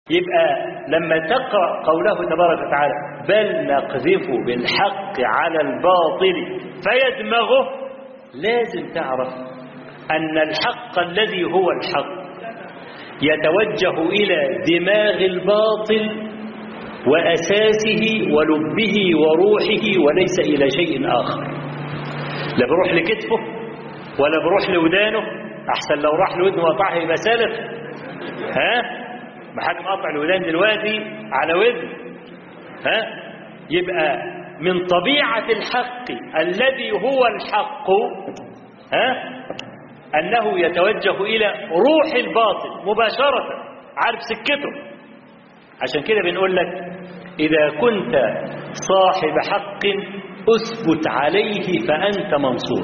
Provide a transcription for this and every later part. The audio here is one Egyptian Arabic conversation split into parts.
يبقى لما تقرأ قوله تبارك وتعالى بل نقذف بالحق على الباطل فيدمغه لازم تعرف أن الحق الذي هو الحق يتوجه إلى دماغ الباطل وأساسه ولبه وروحه وليس إلى شيء آخر لا بروح لكتفه ولا بروح لودانه أحسن لو راح لودنه وقطعها يبقى سالف ها ما حد مقطع الودان دلوقتي على ودن ها يبقى من طبيعة الحق الذي هو الحق ها أنه يتوجه إلى روح الباطل مباشرة عارف سكته عشان كده بنقول لك إذا كنت صاحب حق أثبت عليه فأنت منصور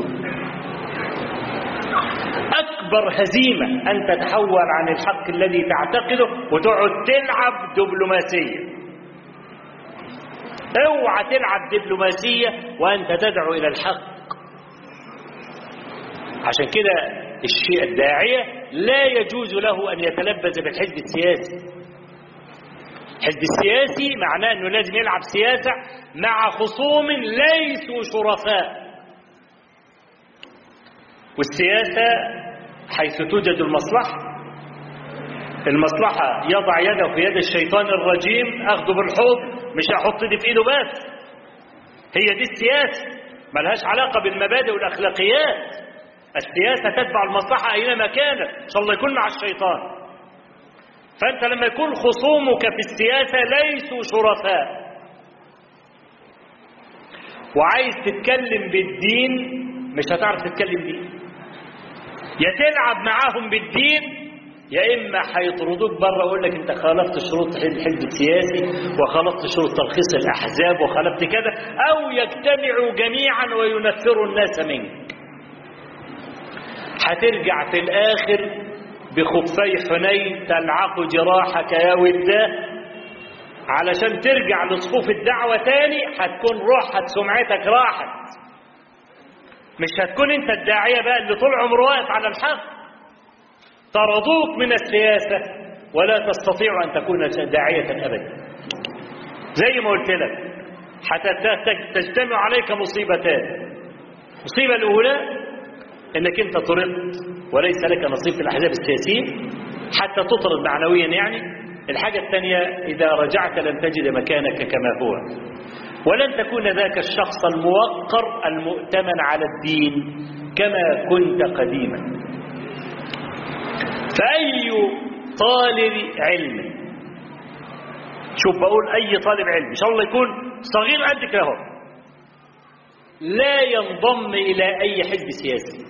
أكبر هزيمة أن تتحول عن الحق الذي تعتقده وتقعد تلعب دبلوماسية اوعى تلعب دبلوماسية وأنت تدعو إلى الحق عشان كده الشيء الداعية لا يجوز له أن يتلبس بالحزب السياسي الحزب السياسي معناه أنه لازم يلعب سياسة مع خصوم ليسوا شرفاء والسياسة حيث توجد المصلحة المصلحة يضع يده في يد الشيطان الرجيم أخذه بالحوض مش هحط دي في إيده بس هي دي السياسة ملهاش علاقة بالمبادئ والأخلاقيات السياسة تتبع المصلحة أينما كانت إن شاء الله يكون مع الشيطان فأنت لما يكون خصومك في السياسة ليسوا شرفاء وعايز تتكلم بالدين مش هتعرف تتكلم بيه يا تلعب معاهم بالدين يا اما هيطردوك بره ويقول لك انت خالفت شروط الحزب السياسي وخالفت شروط تلخيص الاحزاب وخالفت كذا او يجتمعوا جميعا وينفروا الناس منك هترجع في الاخر بخفي حنين تلعق جراحك يا وداه علشان ترجع لصفوف الدعوة تاني هتكون روحك سمعتك راحت مش هتكون انت الداعية بقى اللي طول عمره واقف على الحق طردوك من السياسة ولا تستطيع أن تكون داعية أبدا زي ما قلت لك حتى تجتمع عليك مصيبتان المصيبة الأولى أنك أنت طردت وليس لك نصيب في الأحزاب السياسية حتى تطرد معنويا يعني الحاجة الثانية إذا رجعت لن تجد مكانك كما هو ولن تكون ذاك الشخص الموقر المؤتمن على الدين كما كنت قديما فأي طالب علم شوف بقول أي طالب علم إن شاء الله يكون صغير قد كده لا ينضم إلى أي حزب سياسي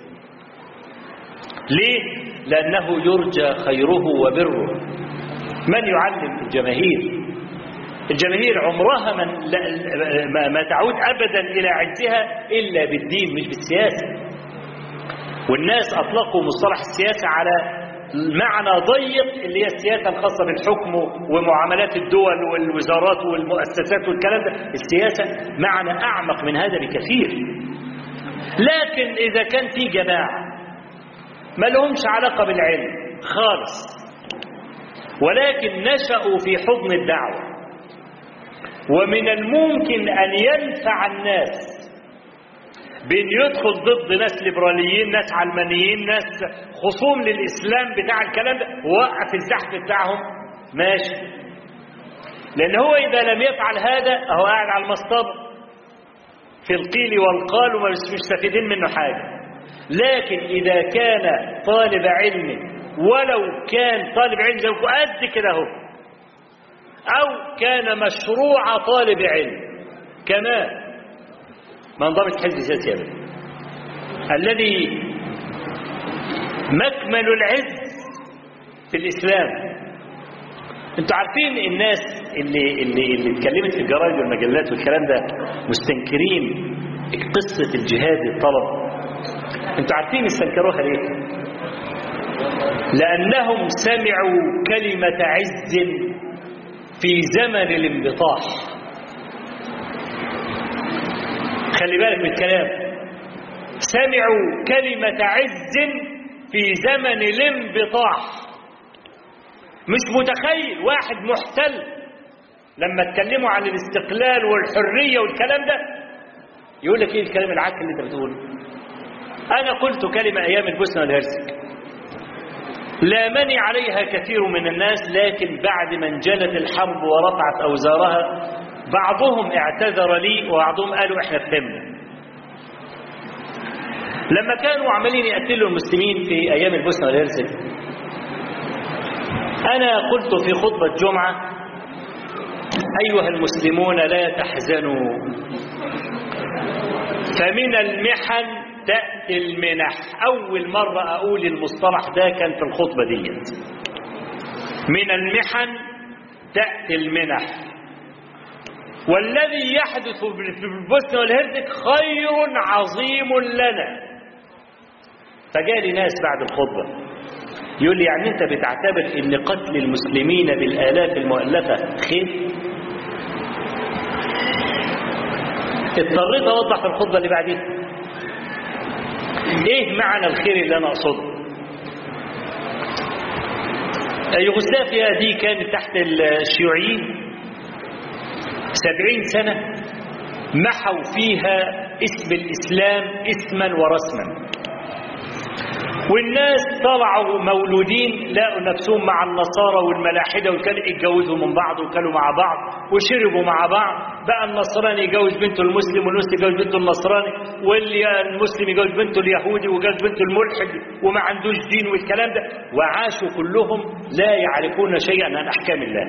ليه؟ لأنه يرجى خيره وبره من يعلم الجماهير الجماهير عمرها من ما, ما تعود أبدا إلى عزها إلا بالدين مش بالسياسة والناس أطلقوا مصطلح السياسة على معنى ضيق اللي هي السياسة الخاصة بالحكم ومعاملات الدول والوزارات والمؤسسات والكلام ده السياسة معنى أعمق من هذا بكثير لكن إذا كان في جماعة ما لهمش علاقة بالعلم خالص ولكن نشأوا في حضن الدعوة ومن الممكن أن ينفع الناس بأن يدخل ضد ناس ليبراليين ناس علمانيين ناس خصوم للإسلام بتاع الكلام ده ووقف الزحف بتاعهم ماشي لأن هو إذا لم يفعل هذا هو قاعد على المصطبة في القيل والقال ومش مستفيدين منه حاجة لكن إذا كان طالب علم ولو كان طالب علم زي قد كده هو أو كان مشروع طالب علم كمان ما انضمت حزب سياسي أبدا الذي مكمل العز في الإسلام انتوا عارفين الناس اللي اللي اللي اتكلمت في الجرايد والمجلات والكلام ده مستنكرين قصة الجهاد الطلب انتوا عارفين استنكروها ليه لأنهم سمعوا كلمة عز في زمن الانبطاح خلي بالك من الكلام سمعوا كلمة عز في زمن الانبطاح مش متخيل واحد محتل لما اتكلموا عن الاستقلال والحرية والكلام ده يقول لك ايه الكلام العك اللي انت بتقوله انا قلت كلمة ايام البوسنة والهرسك لامني عليها كثير من الناس لكن بعد ما انجلت الحرب ورفعت اوزارها بعضهم اعتذر لي وبعضهم قالوا احنا فهمنا لما كانوا عمالين يقتلوا المسلمين في ايام البوسنة والهرسك انا قلت في خطبة جمعة ايها المسلمون لا تحزنوا فمن المحن تأتي المنح أول مرة أقول المصطلح ده كان في الخطبة ديت من المحن تأتي المنح والذي يحدث في البوسنة والهرزك خير عظيم لنا فجالي ناس بعد الخطبة يقول لي يعني انت بتعتبر ان قتل المسلمين بالالاف المؤلفه خير اضطريت اوضح في الخطبه اللي بعديها ايه معنى الخير اللي انا اقصده يوغوسلافيا دي كانت تحت الشيوعيين سبعين سنة محوا فيها اسم الإسلام اسما ورسما والناس طلعوا مولودين لقوا نفسهم مع النصارى والملاحدة وكانوا يتجوزوا من بعض وكانوا مع بعض وشربوا مع بعض بقى النصراني يجوز بنته المسلم والمسلم يجوز بنته النصراني واللي المسلم يجوز بنته اليهودي ويجوز بنته الملحد وما عندوش دين والكلام ده وعاشوا كلهم لا يعرفون شيئا عن أحكام الله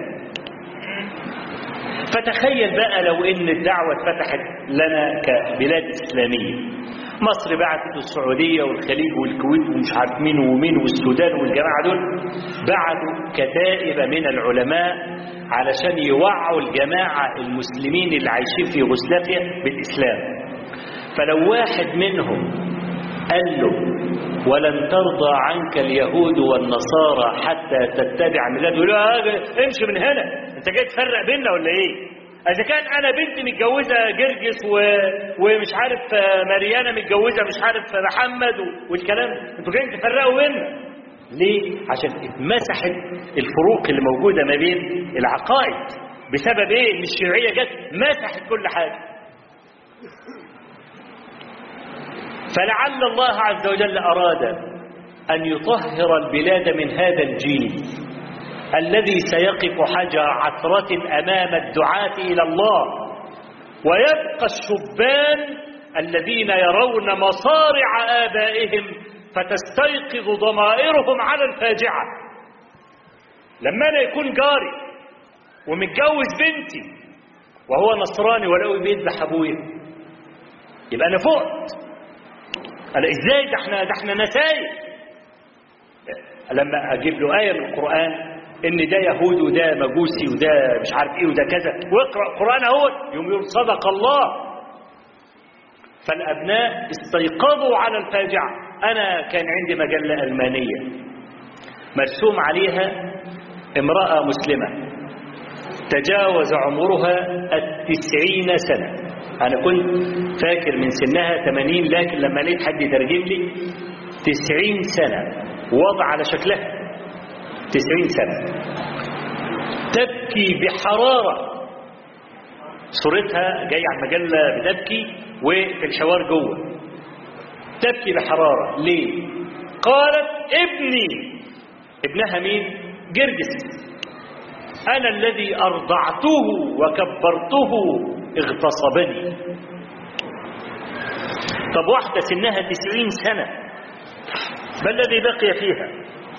فتخيل بقى لو ان الدعوة اتفتحت لنا كبلاد إسلامية مصر بعتت السعودية والخليج والكويت ومش عارف مين ومين والسودان والجماعة دول بعتوا كتائب من العلماء علشان يوعوا الجماعة المسلمين اللي عايشين في يوغوسلافيا بالإسلام فلو واحد منهم قال له ولن ترضى عنك اليهود والنصارى حتى تتبع ملته يقول له امشي من هنا انت جاي تفرق بيننا ولا ايه اذا كان انا بنتي متجوزه جرجس و... ومش عارف مريانه متجوزه مش عارف محمد و... والكلام انتوا جايين تفرقوا بيننا ليه عشان اتمسحت الفروق اللي موجوده ما بين العقائد بسبب ايه ان الشيوعيه جت مسحت كل حاجه فلعل الله عز وجل اراد ان يطهر البلاد من هذا الجيل الذي سيقف حجر عثرة أمام الدعاة إلى الله ويبقى الشبان الذين يرون مصارع آبائهم فتستيقظ ضمائرهم على الفاجعة لما أنا يكون جاري ومتجوز بنتي وهو نصراني ولو بيذبح أبويا يبقى أنا فقت أنا إزاي ده احنا ده احنا نسايب لما أجيب له آية من القرآن ان ده يهود وده مجوسي وده مش عارف ايه وده كذا واقرا القران اهو يوم يقول صدق الله فالابناء استيقظوا على الفاجعه انا كان عندي مجله المانيه مرسوم عليها امراه مسلمه تجاوز عمرها التسعين سنه انا كنت فاكر من سنها 80 لكن لما لقيت حد يترجم لي تسعين سنه وضع على شكلها تسعين سنة تبكي بحرارة صورتها جاية على المجلة بتبكي وفي الحوار جوه تبكي بحرارة ليه قالت ابني ابنها مين جرجس أنا الذي أرضعته وكبرته اغتصبني طب واحدة سنها تسعين سنة ما الذي بقي فيها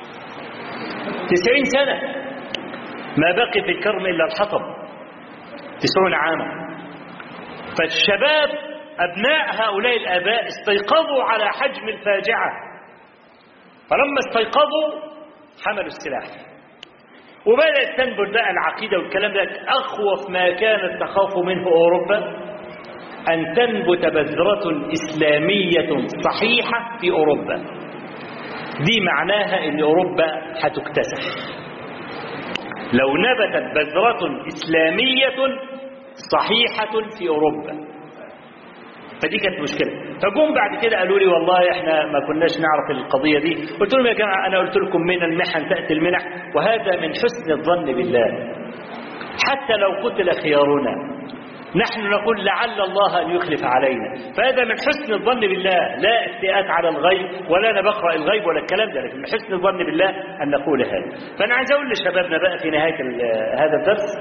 تسعين سنة ما بقي في الكرم إلا الحطب تسعون عاما فالشباب أبناء هؤلاء الآباء استيقظوا على حجم الفاجعة فلما استيقظوا حملوا السلاح وبدأت تنبت بقى العقيدة والكلام ده أخوف ما كانت تخاف منه أوروبا أن تنبت بذرة إسلامية صحيحة في أوروبا دي معناها ان اوروبا هتكتسح لو نبتت بذرة اسلامية صحيحة في اوروبا فدي كانت مشكلة فجم بعد كده قالوا لي والله احنا ما كناش نعرف القضية دي قلت لهم يا جماعة أنا قلت لكم من المحن تأتي المنح وهذا من حسن الظن بالله حتى لو قتل خيارنا نحن نقول لعل الله أن يخلف علينا فهذا من حسن الظن بالله لا افتئات على الغيب ولا أنا بقرأ الغيب ولا الكلام ده لكن من حسن الظن بالله أن نقول هذا فأنا عايز أقول لشبابنا بقى في نهاية هذا الدرس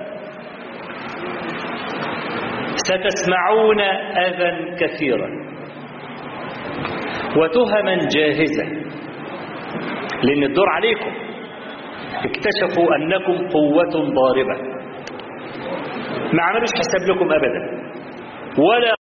ستسمعون أذى كثيرا وتهما جاهزة لأن الدور عليكم اكتشفوا أنكم قوة ضاربة ما عملوش حساب لكم أبدا ولا